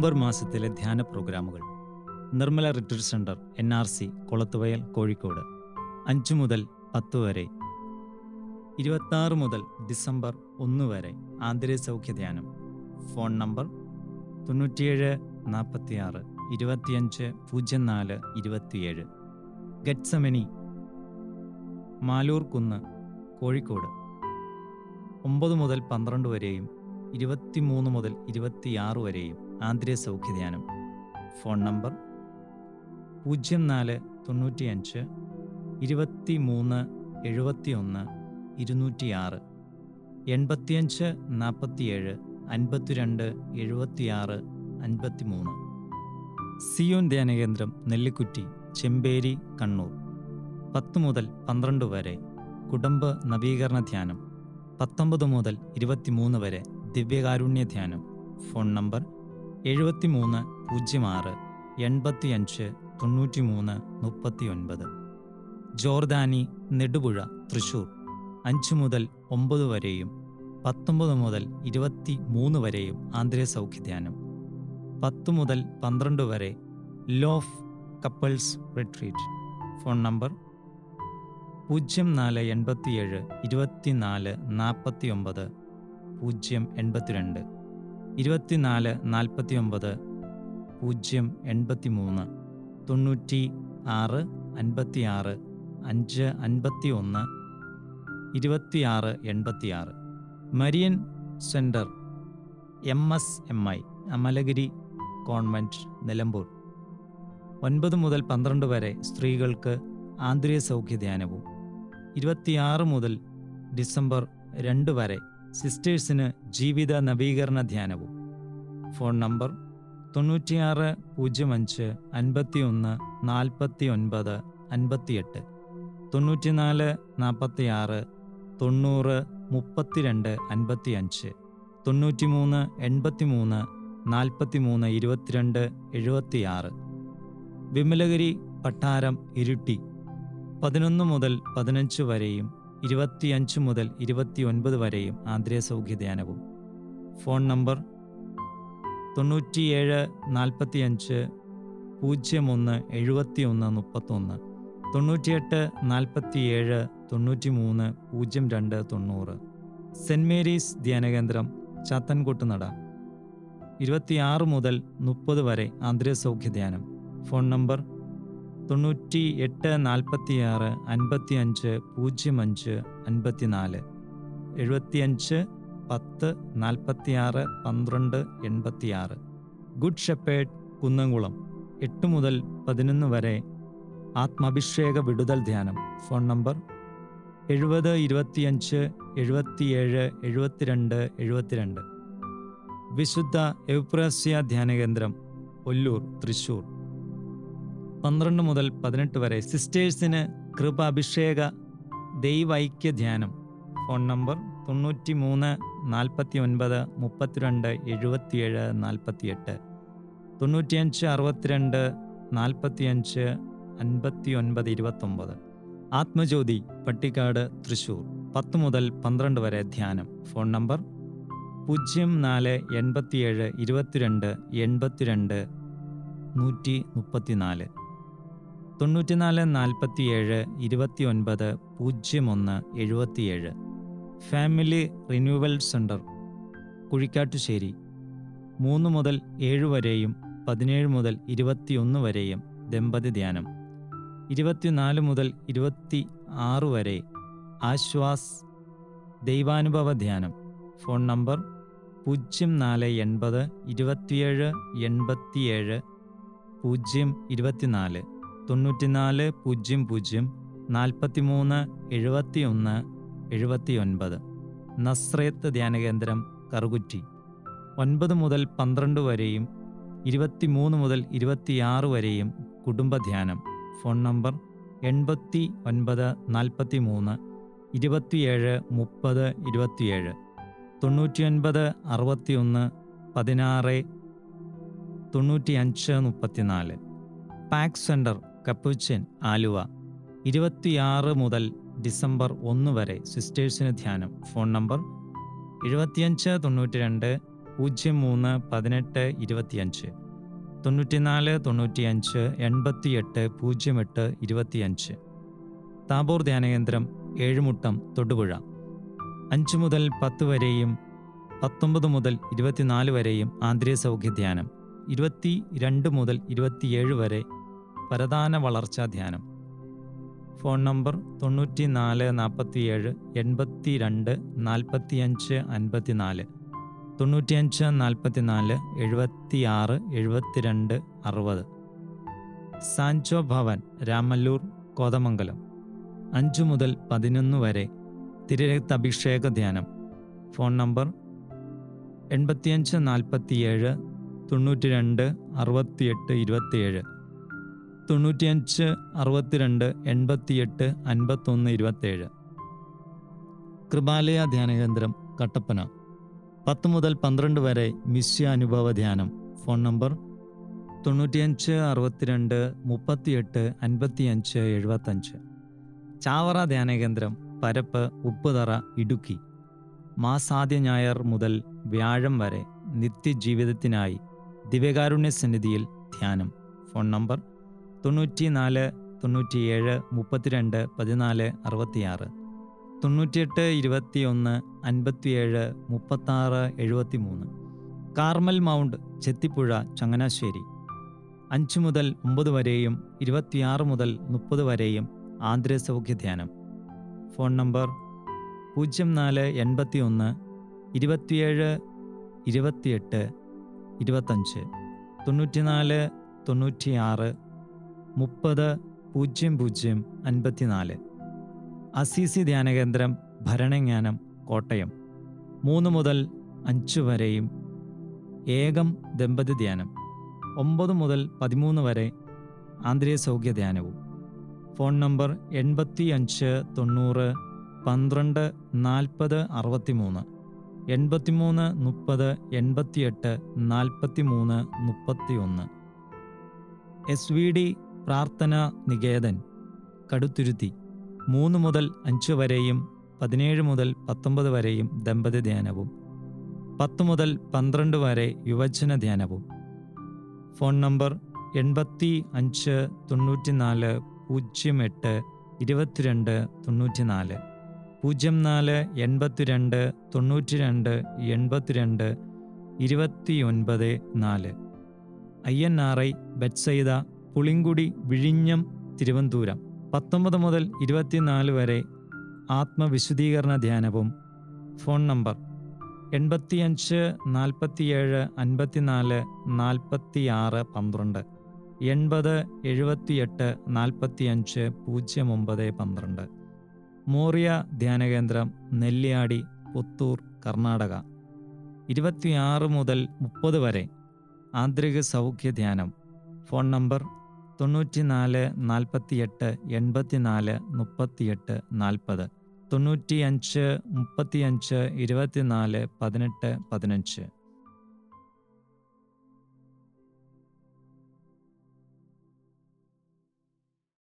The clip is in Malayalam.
നവംബർ മാസത്തിലെ ധ്യാന പ്രോഗ്രാമുകൾ Nirmala retreat centre N R C Kolathuvayal Kozhikode അഞ്ച് മുതൽ പത്ത് വരെ ഇരുപത്താറ് മുതൽ ഡിസംബർ ഒന്ന് വരെ ആന്തരിക സൗഖ്യ ധ്യാനം ഫോൺ നമ്പർ തൊണ്ണൂറ്റിയേഴ് നാൽപ്പത്തിയാറ് ഇരുപത്തിയഞ്ച് പൂജ്യം നാല് ഇരുപത്തിയേഴ് ഗറ്റ്സമനി മാലൂർ കുന്ന് കോഴിക്കോട് ഒമ്പത് മുതൽ പന്ത്രണ്ട് വരെയും ഇരുപത്തിമൂന്ന് മുതൽ ഇരുപത്തിയാറ് വരെയും ആന്തരിക സൗഖ്യധ്യാനം ഫോൺ നമ്പർ പൂജ്യം നാല് തൊണ്ണൂറ്റിയഞ്ച് ഇരുപത്തി മൂന്ന് എഴുപത്തിയൊന്ന് ഇരുന്നൂറ്റിയാറ് എൺപത്തിയഞ്ച് നാൽപ്പത്തിയേഴ് അൻപത്തിരണ്ട് എഴുപത്തിയാറ് അൻപത്തിമൂന്ന് സിയോൻ ധ്യാനകേന്ദ്രം നെല്ലിക്കുറ്റി ചെമ്പേരി കണ്ണൂർ പത്ത് മുതൽ പന്ത്രണ്ട് വരെ കുടുംബ നവീകരണ ധ്യാനം പത്തൊമ്പത് മുതൽ ഇരുപത്തിമൂന്ന് വരെ ദിവ്യകാരുണ്യ ധ്യാനം ഫോൺ നമ്പർ എഴുപത്തിമൂന്ന് പൂജ്യം ആറ് എൺപത്തിയഞ്ച് തൊണ്ണൂറ്റിമൂന്ന് മുപ്പത്തി ഒൻപത് ജോർദാനി നെടുപുഴ തൃശൂർ അഞ്ച് മുതൽ ഒമ്പത് വരെയും പത്തൊമ്പത് മുതൽ ഇരുപത്തി മൂന്ന് വരെയും ആന്തരിക സൗഖ്യ ധ്യാനം പത്ത് മുതൽ പന്ത്രണ്ട് വരെ love couples retreat phone number പൂജ്യം നാല് എൺപത്തിയേഴ് ഇരുപത്തിനാല് നാൽപ്പത്തി ഒമ്പത് പൂജ്യം എൺപത്തിരണ്ട് ഇരുപത്തിനാല് നാൽപ്പത്തി ഒമ്പത് പൂജ്യം എൺപത്തി മൂന്ന് തൊണ്ണൂറ്റി ആറ് അൻപത്തിയാറ് അഞ്ച് അൻപത്തി ഒന്ന് ഇരുപത്തിയാറ് എൺപത്തിയാറ് Marian centre M S M I Amalagiri convent Nilambur ഒൻപത് മുതൽ പന്ത്രണ്ട് വരെ സ്ത്രീകൾക്ക് ആന്തരിക സൗഖ്യ ധ്യാനവും ഇരുപത്തിയാറ് മുതൽ ഡിസംബർ രണ്ട് വരെ സിസ്റ്റേഴ്സിന് ജീവിത നവീകരണ ധ്യാനവും ഫോൺ നമ്പർ തൊണ്ണൂറ്റിയാറ് പൂജ്യം അഞ്ച് അൻപത്തി ഒന്ന് നാൽപ്പത്തി ഒൻപത് അൻപത്തിയെട്ട് തൊണ്ണൂറ്റിനാല് നാൽപ്പത്തിയാറ് തൊണ്ണൂറ് മുപ്പത്തിരണ്ട് അൻപത്തി അഞ്ച് തൊണ്ണൂറ്റിമൂന്ന് എൺപത്തിമൂന്ന് നാൽപ്പത്തിമൂന്ന് ഇരുപത്തിരണ്ട് എഴുപത്തിയാറ് വിമലഗിരി പട്ടാരം ഇരുട്ടി പതിനൊന്ന് മുതൽ പതിനഞ്ച് വരെയും ഇരുപത്തിയഞ്ച് മുതൽ ഇരുപത്തിയൊൻപത് വരെയും ആന്തരിക സൗഖ്യ ധ്യാനവും ഫോൺ നമ്പർ തൊണ്ണൂറ്റിയേഴ് നാൽപ്പത്തിയഞ്ച് പൂജ്യം ഒന്ന് എഴുപത്തിയൊന്ന് മുപ്പത്തൊന്ന് തൊണ്ണൂറ്റിയെട്ട് നാൽപ്പത്തിയേഴ് തൊണ്ണൂറ്റിമൂന്ന് പൂജ്യം രണ്ട് തൊണ്ണൂറ് സെൻറ് മേരീസ് ധ്യാനകേന്ദ്രം ചാത്തൻകൊട്ടുനട ഇരുപത്തിയാറ് മുതൽ മുപ്പത് വരെ ആന്തരിക സൗഖ്യ ധ്യാനം ഫോൺ നമ്പർ തൊണ്ണൂറ്റി എട്ട് നാൽപ്പത്തിയാറ് അൻപത്തിയഞ്ച് പൂജ്യം അഞ്ച് അൻപത്തിനാല് എഴുപത്തിയഞ്ച് പത്ത് നാൽപ്പത്തിയാറ് പന്ത്രണ്ട് എൺപത്തിയാറ് ഗുഡ് ഷെപ്പേഡ് കുന്നംകുളം എട്ട് മുതൽ പതിനൊന്ന് വരെ ആത്മാഭിഷേക വിടുതൽ ധ്യാനം ഫോൺ നമ്പർ എഴുപത് ഇരുപത്തിയഞ്ച് എഴുപത്തിയേഴ് എഴുപത്തിരണ്ട് എഴുപത്തിരണ്ട് വിശുദ്ധ എവുപ്രാസ്യ ധ്യാനകേന്ദ്രം ഒല്ലൂർ തൃശൂർ പന്ത്രണ്ട് മുതൽ പതിനെട്ട് വരെ സിസ്റ്റേഴ്സിന് കൃപ അഭിഷേക ദൈവൈക്യ ധ്യാനം ഫോൺ നമ്പർ തൊണ്ണൂറ്റി മൂന്ന് നാൽപ്പത്തി ഒൻപത് മുപ്പത്തിരണ്ട് എഴുപത്തിയേഴ് നാൽപ്പത്തിയെട്ട് തൊണ്ണൂറ്റിയഞ്ച് അറുപത്തിരണ്ട് നാൽപ്പത്തിയഞ്ച് അൻപത്തി ഒൻപത് ഇരുപത്തൊമ്പത് ആത്മജ്യോതി പട്ടിക്കാട് തൃശൂർ പത്ത് മുതൽ പന്ത്രണ്ട് വരെ ധ്യാനം ഫോൺ നമ്പർ പൂജ്യം നാല് എൺപത്തിയേഴ് ഇരുപത്തിരണ്ട് എൺപത്തിരണ്ട് നൂറ്റി മുപ്പത്തിനാല് തൊണ്ണൂറ്റിനാല് നാൽപ്പത്തിയേഴ് ഇരുപത്തിയൊൻപത് പൂജ്യം ഒന്ന് എഴുപത്തിയേഴ് ഫാമിലി റിന്യൂവൽ സെൻറ്റർ കുഴിക്കാട്ടുശ്ശേരി മൂന്ന് മുതൽ ഏഴ് വരെയും പതിനേഴ് മുതൽ ഇരുപത്തിയൊന്ന് വരെയും ദമ്പതി ധ്യാനം ഇരുപത്തിനാല് മുതൽ ഇരുപത്തി ആറ് വരെ ആശ്വാസ് ദൈവാനുഭവ ധ്യാനം ഫോൺ നമ്പർ പൂജ്യം നാല് എൺപത് ഇരുപത്തിയേഴ് എൺപത്തിയേഴ് പൂജ്യം ഇരുപത്തിനാല് തൊണ്ണൂറ്റിനാല് പൂജ്യം പൂജ്യം നാൽപ്പത്തിമൂന്ന് എഴുപത്തിയൊന്ന് എഴുപത്തിയൊൻപത് നസ്രേത്ത് ധ്യാനകേന്ദ്രം കറുകുറ്റി ഒൻപത് മുതൽ പന്ത്രണ്ട് വരെയും ഇരുപത്തിമൂന്ന് മുതൽ ഇരുപത്തിയാറ് വരെയും കുടുംബധ്യാനം ഫോൺ നമ്പർ എൺപത്തി ഒൻപത് നാൽപ്പത്തി മൂന്ന് ഇരുപത്തിയേഴ് മുപ്പത് ഇരുപത്തിയേഴ് തൊണ്ണൂറ്റിയൊൻപത് അറുപത്തിയൊന്ന് പതിനാറ് തൊണ്ണൂറ്റിയഞ്ച് മുപ്പത്തിനാല് പാക്ക് സെൻറ്റർ കപ്പുച്ചൻ ആലുവ ഇരുപത്തിയാറ് മുതൽ ഡിസംബർ ഒന്ന് വരെ സിസ്റ്റേഴ്സിന് ധ്യാനം ഫോൺ നമ്പർ എഴുപത്തിയഞ്ച് തൊണ്ണൂറ്റി രണ്ട് പൂജ്യം മൂന്ന് പതിനെട്ട് ഇരുപത്തിയഞ്ച് തൊണ്ണൂറ്റിനാല് തൊണ്ണൂറ്റിയഞ്ച് എൺപത്തിയെട്ട് പൂജ്യം എട്ട് ഇരുപത്തിയഞ്ച് താബോർ ധ്യാനകേന്ദ്രം ഏഴുമുട്ടം തൊടുപുഴ അഞ്ച് മുതൽ പത്ത് വരെയും പത്തൊമ്പത് മുതൽ ഇരുപത്തിനാല് വരെയും ആന്തരിക സൗഖ്യ ധ്യാനം ഇരുപത്തി രണ്ട് മുതൽ ഇരുപത്തിയേഴ് വരെ പരദാന വളർച്ചാ ധ്യാനം ഫോൺ നമ്പർ തൊണ്ണൂറ്റി നാല് നാൽപ്പത്തിയേഴ് എൺപത്തി രണ്ട് നാൽപ്പത്തിയഞ്ച് അൻപത്തിനാല് തൊണ്ണൂറ്റിയഞ്ച് നാൽപ്പത്തിനാല് എഴുപത്തിയാറ് എഴുപത്തിരണ്ട് അറുപത് സാൻചോ ഭവൻ രാമല്ലൂർ കോതമംഗലം അഞ്ചു മുതൽ പതിനൊന്ന് വരെ തിരരക്ത അഭിഷേക ധ്യാനം ഫോൺ നമ്പർ എൺപത്തിയഞ്ച് നാൽപ്പത്തിയേഴ് തൊണ്ണൂറ്റി രണ്ട് അറുപത്തിയെട്ട് ഇരുപത്തിയേഴ് തൊണ്ണൂറ്റിയഞ്ച് അറുപത്തിരണ്ട് എൺപത്തിയെട്ട് അൻപത്തൊന്ന് ഇരുപത്തേഴ് കൃപാലയ ധ്യാനകേന്ദ്രം കട്ടപ്പന പത്ത് മുതൽ പന്ത്രണ്ട് വരെ മിശ്യ അനുഭവ ധ്യാനം ഫോൺ നമ്പർ തൊണ്ണൂറ്റിയഞ്ച് അറുപത്തിരണ്ട് മുപ്പത്തിയെട്ട് അൻപത്തിയഞ്ച് എഴുപത്തഞ്ച് ചാവറ ധ്യാനകേന്ദ്രം പരപ്പ് ഉപ്പുതറ ഇടുക്കി മാസാദ്യ ഞായർ മുതൽ വ്യാഴം വരെ നിത്യജീവിതത്തിനായി ദിവ്യകാരുണ്യ സന്നിധിയിൽ ധ്യാനം ഫോൺ നമ്പർ തൊണ്ണൂറ്റി നാല് തൊണ്ണൂറ്റിയേഴ് മുപ്പത്തിരണ്ട് പതിനാല് അറുപത്തിയാറ് തൊണ്ണൂറ്റിയെട്ട് ഇരുപത്തിയൊന്ന് അൻപത്തിയേഴ് മുപ്പത്താറ് എഴുപത്തി മൂന്ന് കാർമൽ മൗണ്ട് ചെത്തിപ്പുഴ ചങ്ങനാശ്ശേരി അഞ്ച് മുതൽ ഒമ്പത് വരെയും ഇരുപത്തിയാറ് മുതൽ മുപ്പത് വരെയും ആന്തരിക സൗഖ്യ ധ്യാനം ഫോൺ നമ്പർ പൂജ്യം നാല് എൺപത്തി ഒന്ന് ഇരുപത്തിയേഴ് ഇരുപത്തിയെട്ട് ഇരുപത്തഞ്ച് തൊണ്ണൂറ്റിനാല് തൊണ്ണൂറ്റിയാറ് മുപ്പത് പൂജ്യം പൂജ്യം അൻപത്തിനാല് അസീസി ധ്യാനകേന്ദ്രം ഭരണജ്ഞാനം കോട്ടയം മൂന്ന് മുതൽ അഞ്ച് വരെയും ഏകം ദമ്പതി ധ്യാനം ഒമ്പത് മുതൽ പതിമൂന്ന് വരെ ആന്തരിക സൗഖ്യ ധ്യാനവും ഫോൺ നമ്പർ എൺപത്തി അഞ്ച് തൊണ്ണൂറ് പന്ത്രണ്ട് നാൽപ്പത് അറുപത്തിമൂന്ന് എൺപത്തിമൂന്ന് മുപ്പത് എൺപത്തിയെട്ട് നാൽപ്പത്തി മൂന്ന് മുപ്പത്തി ഒന്ന് എസ് വി ഡി പ്രാർത്ഥന നികേതൻ കടുത്തുരുത്തി മൂന്ന് മുതൽ അഞ്ച് വരെയും പതിനേഴ് മുതൽ പത്തൊമ്പത് വരെയും ദമ്പതി ധ്യാനവും പത്ത് മുതൽ പന്ത്രണ്ട് വരെ യുവജന ധ്യാനവും ഫോൺ നമ്പർ എൺപത്തി അഞ്ച് തൊണ്ണൂറ്റിനാല് പൂജ്യം എട്ട് ഇരുപത്തിരണ്ട് തൊണ്ണൂറ്റിനാല് പൂജ്യം നാല് എൺപത്തിരണ്ട് തൊണ്ണൂറ്റി രണ്ട് എൺപത്തിരണ്ട് ഇരുപത്തിയൊൻപത് നാല് I N R I Bethsaida Pulinkudi വിഴിഞ്ഞം തിരുവനന്തപുരം പത്തൊമ്പത് മുതൽ ഇരുപത്തിനാല് വരെ ആത്മവിശുദ്ധീകരണ ധ്യാനവും ഫോൺ നമ്പർ എൺപത്തിയഞ്ച് നാൽപ്പത്തിയേഴ് അൻപത്തിനാല് നാൽപ്പത്തിയാറ് പന്ത്രണ്ട് എൺപത് എഴുപത്തിയെട്ട് നാൽപ്പത്തിയഞ്ച് പൂജ്യം ഒമ്പത് പന്ത്രണ്ട് മോറിയ ധ്യാനകേന്ദ്രം നെല്ലിയാടി പുത്തൂർ കർണാടക ഇരുപത്തിയാറ് മുതൽ മുപ്പത് വരെ ആന്തരിക സൗഖ്യ ധ്യാനം ഫോൺ നമ്പർ തൊണ്ണൂറ്റിനാല് നാൽപ്പത്തിയെട്ട് എൺപത്തിനാല് മുപ്പത്തിയെട്ട് നാൽപ്പത് തൊണ്ണൂറ്റിയഞ്ച് മുപ്പത്തിയഞ്ച് ഇരുപത്തിനാല് പതിനെട്ട് പതിനഞ്ച്